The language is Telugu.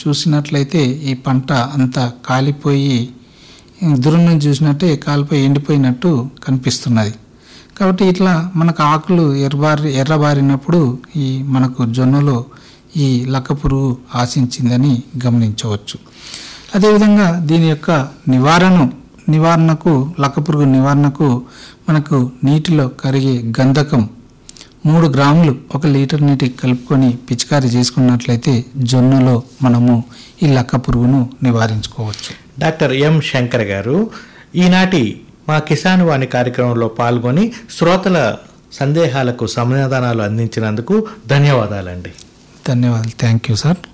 చూసినట్లయితే ఈ పంట అంతా కాలిపోయి దూరం నుంచి చూసినట్టే కాలిపోయి ఎండిపోయినట్టు కనిపిస్తున్నది కాబట్టి ఇట్లా మనకు ఆకులు ఎర్రబారి ఎర్రబారినప్పుడు ఈ మనకు జొన్నలో ఈ లక్క పురుగు ఆశించిందని గమనించవచ్చు అదేవిధంగా దీని యొక్క నివారణ నివారణకు లక్క పురుగు నివారణకు మనకు నీటిలో కరిగే గంధకం మూడు గ్రాములు ఒక లీటర్ నీటికి కలుపుకొని పిచికారీ చేసుకున్నట్లయితే జొన్నలో మనము ఈ లక్క పురుగును నివారించుకోవచ్చు డాక్టర్ ఎం శంకర్ గారు ఈనాటి మా కిసాన్ వాణి కార్యక్రమంలో పాల్గొని శ్రోతల సందేహాలకు సమాధానాలు అందించినందుకు ధన్యవాదాలండి ధన్యవాదాలు థ్యాంక్ యూ సార్